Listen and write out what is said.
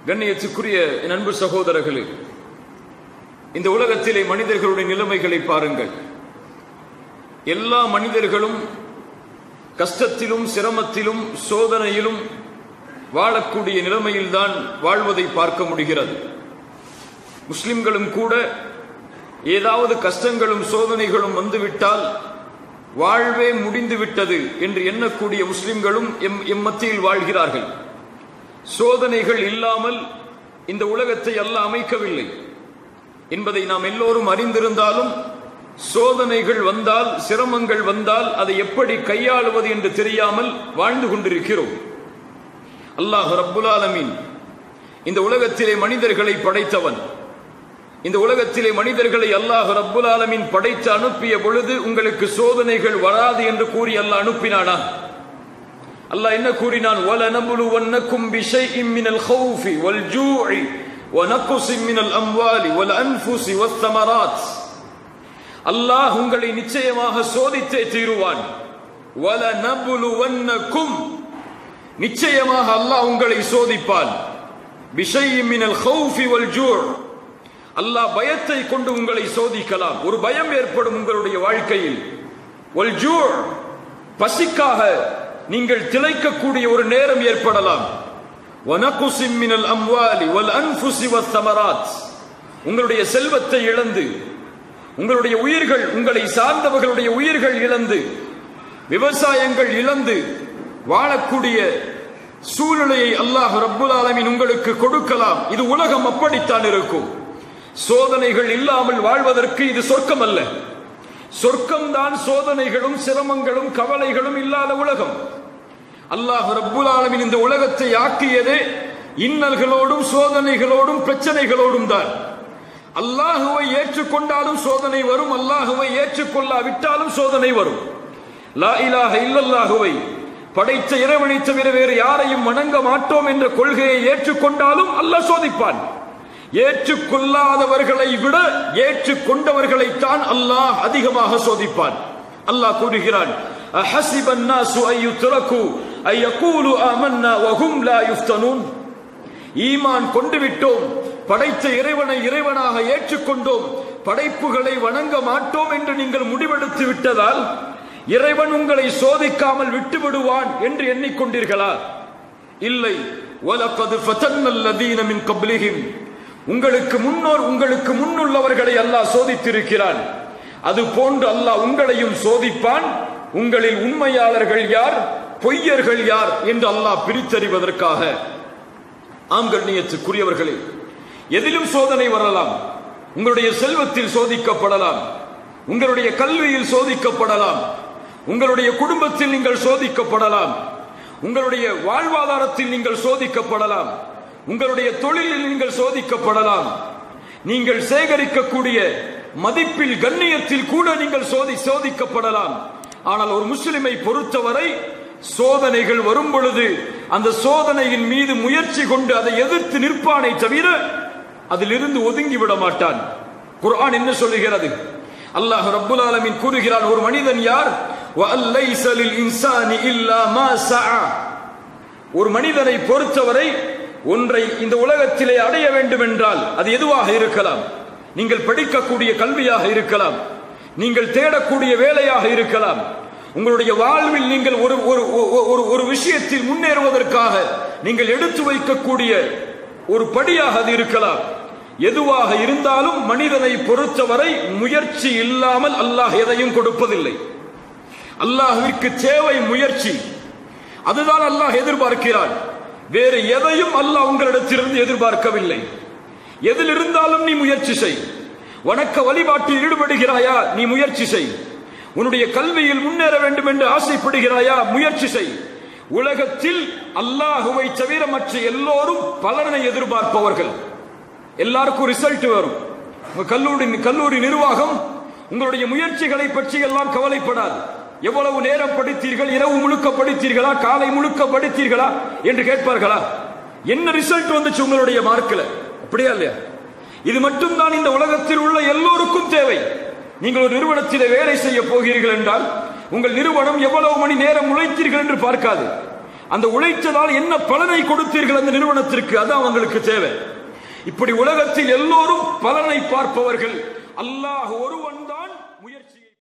கண்ணியத்துக்குரிய என் அன்பு சகோதரர்களே இந்த உலகத்திலே மனிதர்களுடைய நிலைமைகளை பாருங்கள் எல்லா மனிதர்களும் கஷ்டத்திலும் சிரமத்திலும் சோதனையிலும் வாழக்கூடிய நிலைமையில்தான் வாழ்வதை பார்க்க முடிகிறது முஸ்லிம்களும் கூட ஏதாவது கஷ்டங்களும் சோதனைகளும் வந்துவிட்டால் வாழ்வே முடிந்து விட்டது என்று எண்ணக்கூடிய முஸ்லிம்களும் எம் எம் மத்தியில் வாழ்கிறார்கள் சோதனைகள் இல்லாமல் இந்த உலகத்தை அல்ல அமைக்கவில்லை என்பதை நாம் எல்லோரும் அறிந்திருந்தாலும் சோதனைகள் வந்தால் சிரமங்கள் வந்தால் அதை எப்படி கையாளுவது என்று தெரியாமல் வாழ்ந்து கொண்டிருக்கிறோம் அல்லாஹ் ரப்புல் ஆலமீன் இந்த உலகத்திலே மனிதர்களை படைத்தவன் இந்த உலகத்திலே மனிதர்களை அல்லாஹ் ரப்புல் ஆலமீன் படைத்து அனுப்பிய பொழுது உங்களுக்கு சோதனைகள் வராது என்று கூறி அல்லாஹ் அனுப்பினானா அல்லாஹ் என்ன கூறினான் وَلَنَبْلُوَنَّكُمْ بِشَيْءٍ مِّنَ الْخَوْفِ وَالْجُوعِ وَنَقْصٍ مِّنَ الْأَمْوَالِ وَالْأَنفُسِ وَالثَّمَرَاتِ அல்லாஹ் உங்களை நிச்சயமாக சோதித்தே தீருவான் وَلَنَبْلُوَنَّكُمْ நிச்சயமாக அல்லாஹ் உங்களை சோதிப்பான் بِشَيْءٍ مِّنَ الْخَوْفِ وَالْجُوعِ அல்லாஹ் பயத்தை கொண்டு உங்களை சோதிக்கலாம் ஒரு பயம் ஏற்படும் உங்களுடைய வாழ்க்கையில் وَالْجُوعِ பசிக்காக நீங்கள் திளைக்கக்கூடிய ஒரு நேரம் ஏற்படலாம் وَنَقْصٍ مِّنَ الْأَمْوَالِ وَالْأَنفُسِ وَالثَّمَرَاتِ உங்களுடைய செல்வத்தை இழந்து உங்களுடைய உயிர்கள் உங்களை சார்ந்தவர்களுடைய உயிர்கள் இழந்து விவசாயங்கள் இழந்து வாழக்கூடிய சூழ்நிலையை அல்லாஹ் ரப்புல் ஆலமீன் உங்களுக்கு கொடுக்கலாம் இது உலகம் அப்படித்தான் இருக்கும் சோதனைகள் இல்லாமல் வாழ்வதற்கு இது சொர்க்கம் அல்ல சொர்க்கம்தான் சோதனைகளும் சிரமங்களும் கவலைகளும் இல்லாத உலகம் அல்லாஹ் ரப்புல் ஆலமீன் இந்த உலகத்தை ஆக்கியதே இன்னல்களோடும் சோதனைகளோடும் பிரச்சனைகளோடும் தான் அல்லாஹுவை ஏற்றுக்கொண்டாலும் சோதனை வரும் அல்லாஹுவை ஏற்றுக்கொள்ளாவிட்டாலும் சோதனை வரும் லா இலாஹ இல்லல்லாஹுவை படைத்த இறைவனை தவிர வேறு யாரையும் வணங்க மாட்டோம் என்ற கொள்கையை ஏற்றுக்கொண்டாலும் அல்லாஹ் சோதிப்பான் ஏற்றுக்கொள்ளாதவர்களை விட ஏற்றுக்கொண்டவர்களைத்தான் அல்லாஹ் அதிகமாக சோதிப்பான் அல்லாஹ் கூறுகிறான் أحسب الناس أن يتركوا أن يقولوا آمنا وهم لا يفتنون ஈமான் கொண்டு விட்டோம் படைத்த இறைவனை இறைவனாக ஏற்றுக்கொண்டோம் படைப்புகளை வணங்க மாட்டோம் என்று நீங்கள் முடிவெடுத்து விட்டதால் இறைவன் உங்களை சோதிக்காமல் விட்டு விடுவான் என்று எண்ணிக்கொண்டீர்களா இல்லை وَلَقَدْ فَتَنَّ الَّذِينَ مِنْ قَبْلِهِمْ உங்களுக்கு முன்னோர் உங்களுக்கு முன்னுள்ளவர்களை அல்லாஹ் சோதித்திருக்கிறான் அது போன்று அல்லாஹ் உங்களையும் சோதிப்பான் உங்களில் உண்மையாளர்கள் யார் பொய்யர்கள் யார் என்று அல்லாஹ் பிரித்தறிவதற்காக ஆண்கள் நீயத்துக்குரியவர்களே எதிலும் சோதனை வரலாம் உங்களுடைய செல்வத்தில் சோதிக்கப்படலாம் உங்களுடைய கல்வியில் சோதிக்கப்படலாம் உங்களுடைய குடும்பத்தில் நீங்கள் சோதிக்கப்படலாம் உங்களுடைய வாழ்வாதாரத்தில் நீங்கள் சோதிக்கப்படலாம் உங்களுடைய தொழிலில் நீங்கள் சோதிக்கப்படலாம் நீங்கள் சேகரிக்கக்கூடிய மதிப்பில் கண்ணியத்தில் கூட நீங்கள் சோதி சோதிக்கப்படலாம் ஆனால் ஒரு முஸ்லிமை பொறுத்தவரை சோதனைகள் வரும் பொழுது அந்த சோதனையின் மீது முயற்சி கொண்டு அதை எதிர்த்து நிற்பானை தவிர அதிலிருந்து ஒதுங்கி விட மாட்டான் குர்ஆன் என்ன சொல்லுகிறது அல்லாஹ் ரப்புல் ஆலமீன் கூறுகிறான் ஒரு மனிதன் யார் وَأَلَّيْسَ لِلْإِنسَانِ إِلَّا مَا سَعَى ஒரு மனிதனை பொறுத்தவரை ஒன்றை இந்த உலகத்திலே அடைய வேண்டும் என்றால் அது எதுவாக இருக்கலாம் நீங்கள் படிக்கக்கூடிய கல்வியாக இருக்கலாம் நீங்கள் தேடக்கூடிய வேலையாக இருக்கலாம் உங்களுடைய வாழ்வில் நீங்கள் ஒரு ஒரு ஒரு ஒரு விஷயத்தில் முன்னேறுவதற்காக நீங்கள் எடுத்து வைக்கக்கூடிய ஒரு படியாக அது இருக்கலாம் எதுவாக இருந்தாலும் மனிதனை பொறுத்தவரை முயற்சி இல்லாமல் அல்லாஹ் எதையும் கொடுப்பதில்லை அல்லாஹ்விற்கு தேவை முயற்சி அதுதான் அல்லாஹ் எதிர்பார்க்கிறான் வேறு எதையும் அல்லாஹ் உங்களிடத்திலிருந்து எதிர்பார்க்கவில்லை எதில் இருந்தாலும் நீ முயற்சி செய் வணக்க வழிபாட்டில் ஈடுபடுகிறாயா நீ முயற்சி செய் உன்னுடைய கல்வியில் முன்னேற வேண்டும் என்று ஆசைப்படுகிறாயா முயற்சி செய் உலகத்தில் அல்லாஹுவை தவிர மற்ற எல்லோரும் பலனை எதிர்பார்ப்பவர்கள் எல்லாருக்கும் ரிசல்ட் வரும் உங்க கல்லூரி கல்லூரி நிர்வாகம் உங்களுடைய முயற்சிகளை பற்றி எல்லாம் கவலைப்படாது எவ்வளவு நேரம் படித்தீர்கள் இரவு முழுக்க படித்தீர்களா காலை முழுக்க படித்தீர்களா என்று கேட்பார்களா என்ன ரிசல்ட் வந்துச்சு உங்களுடைய மார்க்கில் அப்படியா இல்லையா இது மட்டும்தான் இந்த உலகத்தில் உள்ள எல்லோருக்கும் தேவை நீங்கள் ஒரு நிறுவனத்திலே வேலை செய்ய போகிறீர்கள் என்றால் உங்கள் நிறுவனம் எவ்வளவு மணி நேரம் உழைத்தீர்கள் என்று பார்க்காது அந்த உழைத்ததால் என்ன பலனை கொடுத்தீர்கள் அந்த நிறுவனத்திற்கு அதான் அவங்களுக்கு தேவை இப்படி உலகத்தில் எல்லோரும் பலனை பார்ப்பவர்கள் அல்லாஹ் ஒருவன் தான் முயற்சியை